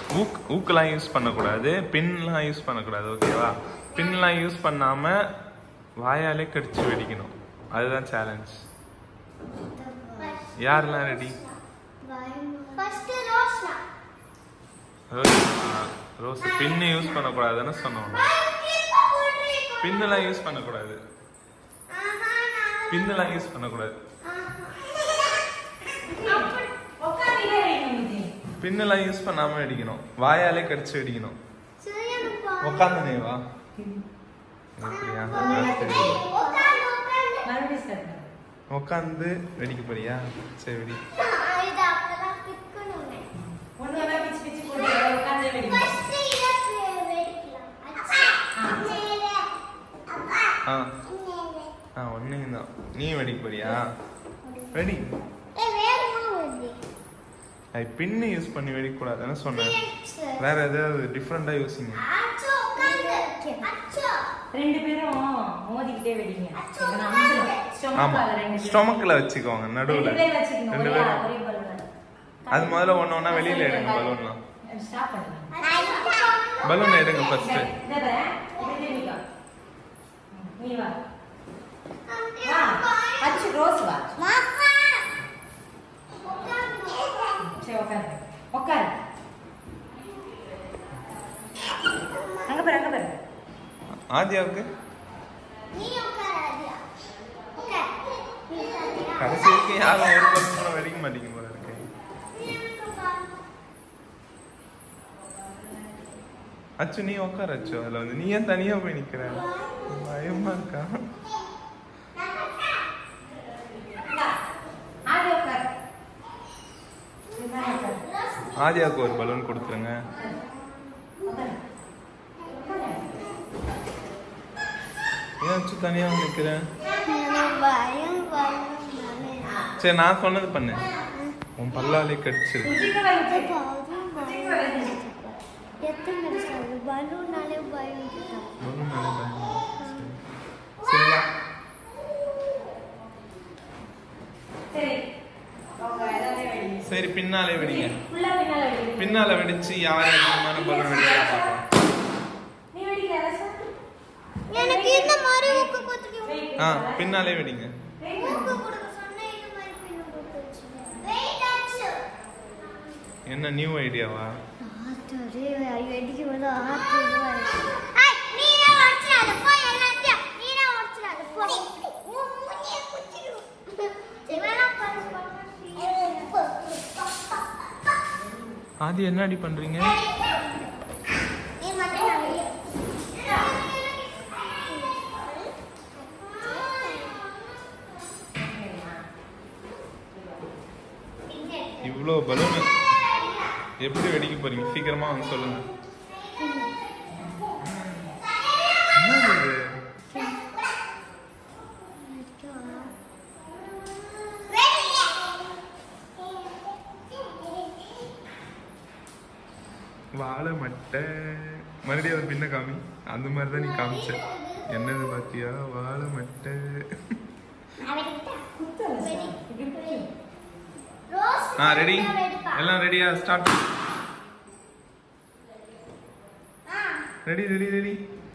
ஊக் ஊக்கெல்லாம் use பண்ணக்கூடாது பின்லாம் use பண்ணக்கூடாது ஓகேவா பின்லாம் யூஸ் பண்ணாம வாயாலே கடிச்சு வெடிக்கணும் அதுதான் சேலஞ்ச் யாரெல்லாம் ரெடி ஃபர்ஸ்ட் ரோஸ்னா ரோஸ் ரோஸ் பின்னு யூஸ் பண்ணக்கூடாதுன்னு சொன்னோம் பின்னெல்லாம் யூஸ் பண்ணக்கூடாது பின்னெல்லாம் யூஸ் பண்ணக்கூடாது உட்காந்துட்டே வைக்கணும் விஜய். பின்னெல்லாம் யூஸ் பண்ணாம வெடிக்கணும் வாயாலே கடிச்சு வெடிக்கணும் உட்காந்து வா அப்படியா ஆ, சரி மறுபடியும் start பண்ணு. உட்காந்து வெடிக்க போறியா சரி வெடி இது அப்பதான் பிக்கணுமே ஒண்ணு ஒண்ணா பிச்சு பிச்சு போட்டு உட்காந்தே வெடிக்கணும். ஃபர்ஸ்ட் இத வெடிக்கலாம் அச்சா மேலே அப்பா ஆ மேலே ஆ ஒன்னையும் தான் நீ வெடிக்க போறியா வெடி ஏ வேறமா வருது ஐ பின்னு யூஸ் பண்ணி வெடிக்கக்கூடாதுன்னு சொன்னேன் வேற ஏதாவது டிஃப்ரெண்டா யோசிங்க அச்சோ உட்கார்ந்து அச்சோ ரெண்டு பேரும் மோதிக்கிட்டே வெடிங்க இதை நான் அமுத்துறேன். stomach ஆமா ல ரெண்டு பேரும். ஸ்டொமக்ல வச்சுக்கோங்க நடுவுல ரெண்டு பேர் வச்சுக்கணும். ரெண்டு ஒரே பேரும் ஒரே balloon. அது முதல்ல ஒண்ணு ஒண்ணா வெளியில எடுங்க பலூன்லாம் Stop பண்ணுங்க. பலூன் எடுங்க ஃபர்ஸ்ட் இந்த- இந்த பாரு, இப்படி திரும்பிக்கோ. ம், நீ வா வா அச்சு ரோஸ் வா சரி உட்காரு உட்காரு அங்க பாரு அங்க பாரு ஆதியாவுக்கு நீ உட்காராதியா உட்கார் நீ உட்காரியா கடைசி வரைக்கும் யாரும் ஒரு பலூன் கூட வெடிக்க மாட்டீங்க போல இருக்கு அச்சு நீ உட்கார அச்சு அதுல வந்து நீ ஏன் தனியா போய் நிக்கிற பயமா இருக்கா ஆடி உட்காரு இதுதான் உட்காரு ஆதியாவுக்கு ஒரு பலூன் கொடுத்துருங்க உட்காரு உட்காரு ஏன் அச்சு தனியா வந்து நிக்கிற பயம் பயம் சரி நான் சொன்னது பண்ணு உன் பல்லாலே கடிச்சிரு குட்டிக்கு வந்து எத்தனை நிமிஷம் பலூனாலே பயம் பலூன் மேலே பயமா இருக்கு. சரி. சரியா சரி அவங்க எல்லாமே வெடிங்க சரி பின்னாலே வெடிங்க ஃபுல்லா பின்னால வெடிங்க பின்னால வெடிச்சு யார் அதிகமான பலூன் வெடிக்கிறா பார்க்கலாம் நீ வெடிக்க ரசம் எனக்கு இந்த மாதிரி ஊக்கு கொடுத்துட்டு ஆ பின்னாலே வெடிங்க ஊக்கு கொடுக்க சொன்னா இந்த மாதிரி பின்னு கொடுத்து வச்சுருக்கேன் வெயிட் ஆச்சு என்ன நியூ ஐடியாவா ஆத்தரே வெடிக்க வந்து ஆத்தரே ஐ நீனே உடைச்சிடாத போ எல்லாத்தையும் நீனே உடைச்சிடாத போ உன் மூஞ்சிய குத்திடு இவனா பாரு ஆதி என்னடி பண்றீங்க நீ மட்டும் இவ்வளோ பலூன் எப்படி வெடிக்க போறீங்க சீக்கிரமா வந்து சொல்லுங்க என்னது இது? வாழை மட்டை மறுபடியும் அதை பின்ன காமி அந்த மாதிரி தான் நீ காமிச்ச என்னது பாத்தியா வாழை மட்டை குத்து ரசம் இப்படி குத்து ஆ ரெடி எல்லாம் ரெடியா ஸ்டார்ட் ரெடி ரெடி ரெடி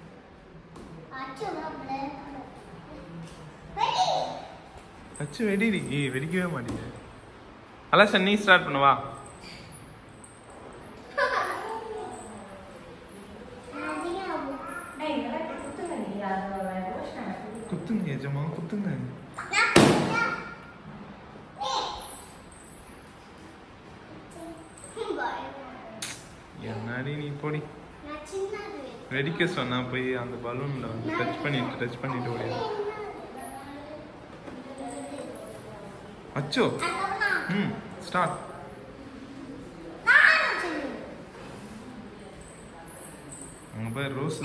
அச்சு வெடி இருக்கி வெடிக்கவே மாட்டேங்குது அலசன் நீ ஸ்டார்ட் பண்ணுவா டேய் இந்த மாதிரி குத்துங்க நீ அது ரோஷன் குத்துங்க எஜமா குத்துங்க என்னடி நீ போடி வெடிக்க சொன்னா போய் அந்த பலூன்ல வந்து டச் பண்ணிட்டு டச் பண்ணிட்டு ஓடியா அச்சோ ம் ஸ்டார்ட் அங்க போய் ரோஸ்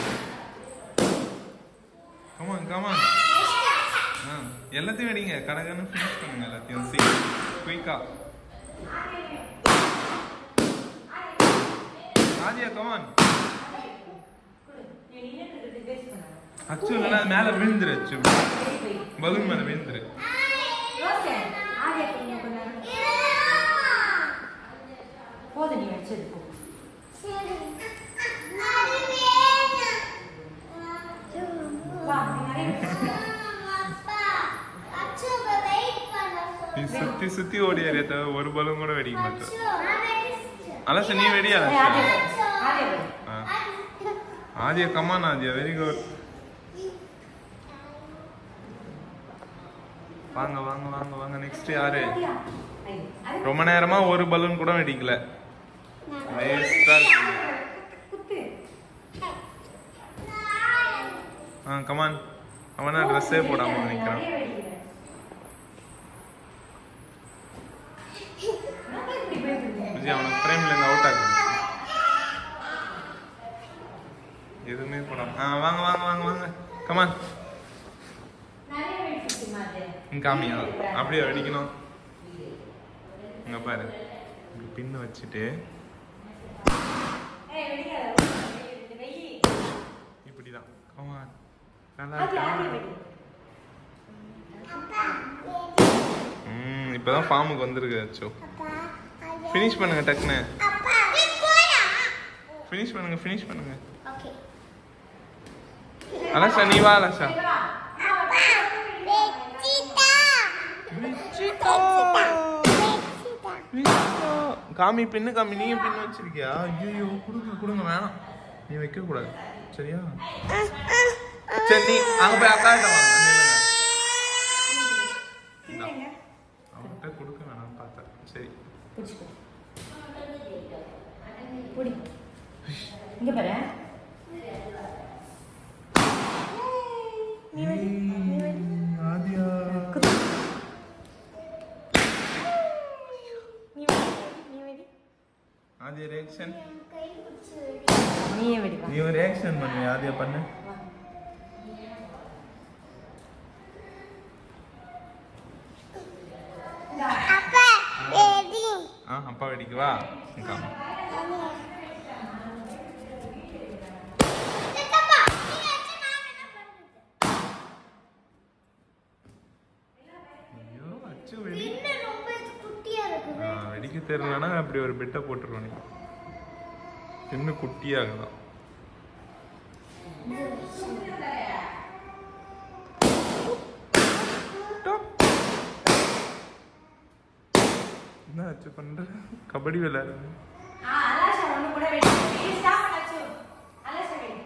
கமான் கமான் ஆ எல்லாத்தையும் வெடிங்க கடகன்னு ஃபினிஷ் பண்ணுங்க எல்லாத்தையும் சி குயிக்கா ஆதியா கமான் நீ நின்னுட்டு இருக்கு டேஸ்ட் பண்ணு அச்சு இல்லைன்னா அது மேல விழுந்துரு அச்சு வெரி போய் பலூன் மேல விழுந்துரு ரோஷன் ஆடியா கொஞ்சம் கொஞ்சம் போதும் நீ வச்சது போ சரி அது வேணும் வா நீ நிறைய வெடிச்சிட்ட. அப்பா அச்சு வெயிட் பண்ண நீ சொல்லு சுத்தி சுத்தி ஓடியாரே தவிர ஒரு பலூன் கூட வெடிக்க மாட்டேன் அச்சு நான் வெடிச்சிட்டேன் அலச நீ வெடியா ஏய், ஆதியா அலச வெடி. ஆதியா வெடி. ஆ. Aadhya come on Aadhya very good வாங்க வாங்க வாங்க வாங்க நெக்ஸ்ட் யாரு ஆதியா. ஐ, அது ரொம்ப நேரமா ஒரு பலூன் கூட வெடிக்கல வேஸ்டா இருக்கு குத்து. ஆ கமான் அவனா ட்ரெஸ்ஸே போடாம நிக்கிறான் நிறைய வெடிக்கிற. நான் தான் இப்படி பயப்படுறேன். விஜய் அவனை ஃப்ரேம்ல இருந்து அவுட் ஆகு எதுவுமே போடாம ஆ வாங்க வாங்க வாங்க வாங்க கமான் நிறைய வெடிச்சிச்சு மாதிரி. இங்க காமியா அப்படியே வெடிக்கணும் இங்க பாரு இங்க பின்னு வச்சுட்டு ஏய், வெடிக்காத. வெடி, வெடி. இப்படிதான் கமான் நல்லா ஆதியா, ஆதியா இருக்கா வெடி. அப்பா ம் இப்பதான் ஃபார்முக்கு வந்திருக்கு அச்சோ அப்பா அது ஃபினிஷ் பண்ணுங்க டக்குன்னு அப்பா நீ போடா ஃபினிஷ் பண்ணுங்க ஃபினிஷ் பண்ணுங்க ஓகே அலசா நீ வா அலசா சரி, வா. அப்பா வெச்சிட்டா வெச்சிட்டா வெச்சிட்டா காமி பின்னு காமி நீயும் பின்னு வச்சிருக்கியா ஐயோ கொடுங்க கொடுங்க வேணாம் நீ வைக்க கூடாது சரியா சரி நீ அங்க போய் அக்கா கிட்ட வாங்க நில்லுங்க. இந்தா. இல்லைங்க. அவன்கிட்ட கொடுக்க வேணாம் பார்த்தேன் சரி பிடிச்சிக்கோ. பிடி. இங்க பாரு ஆதியா ஆதியா ரியாக்ஷன் கை பிடிச்சு நீயே வெடிப்பா நீ ஒரு ரியாக்ஷன் பண்ணு ஆதியா பண்ணு அப்பா ரெடி ஆ அப்பா வெடிக்கவா காமி சித்தப்பா நீ வச்சு நான் என்ன பண்றது ஐயோ அச்சு வெடி பின்ன ரொம்ப குட்டியா இருக்குது ஆ, வெடிக்க தெரியலனா அப்படி ஒரு பிட்டை போட்டுருவோம் நீ இன்னும் குட்டியாகலாம் என்ன அச்சு பண்ற கபடி விளையாடுறது ஆ அலாஷா ஒண்ணு கூட வெடி நீ ஸ்டாப் பண்ணாச்சு அலாஷா வெடி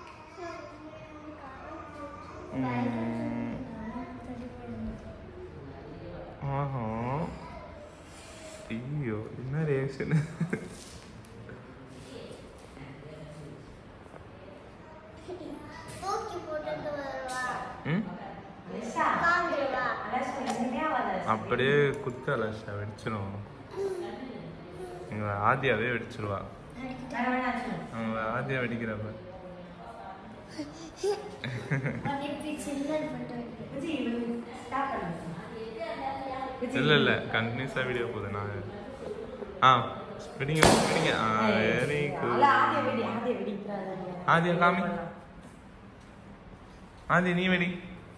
ஆஹா ஐயோ என்ன ரியாக்ஷன் தூக்கி போட்டுட்டு வருவா ம் அலாஷா காந்துருவா அலாஷா எதுவுமே ஆகாது அப்படியே குத்து அலசா வெடிச்சிடும் எங்க ஆதியாவே வெடிச்சிருவா வேணா வேணா அச்சு அவங்க ஆதியா வெடிக்கிறப்ப இப்படி சின்னது பண்ணிட்டு விஜி ஸ்டாப் பண்ணு இல்ல இல்ல கண்டினியூஸா வீடியோ போகுது நான் ஆ வெடிங்க வெடிங்க ஆ வெரி அல்ல ஆதியா வெடி குட் ஆதியா வெடிக்கிறாரு ஆதியா காமி ஆதி நீ வெடி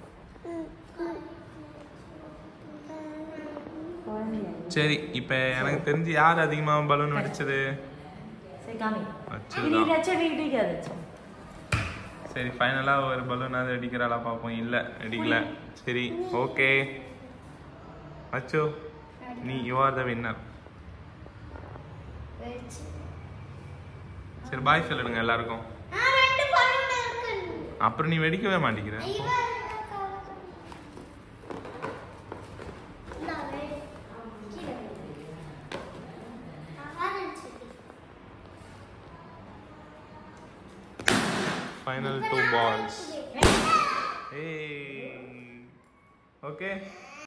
குழந்தையா சரி இப்போ எனக்கு தெரிஞ்சு யார் அதிகமா பலூன் வெடிச்சது சரி காமி அச்சுதான். இடி இடி அச்சு இடி இடிக்காது அச்சு சரி ஃபைனலா ஒரு பலூனாவது வெடிக்கிறாளா பார்ப்போம் இல்ல வெடிக்கல சரி ஓகே அச்சோ நீ யூ ஆர் த வின்னர் வெடிச்சு சரி பாய் சொல்லிடுங்க எல்லாருக்கும் ஆ ரெண்டு பலூன் இருக்கு அப்புறம் நீ வெடிக்கவே மாட்டேங்கிற இவ நான் வெடி கீழே வெடி அதான் சரி ஃபைனல் டூ பால்ஸ் ஏய் ஓகே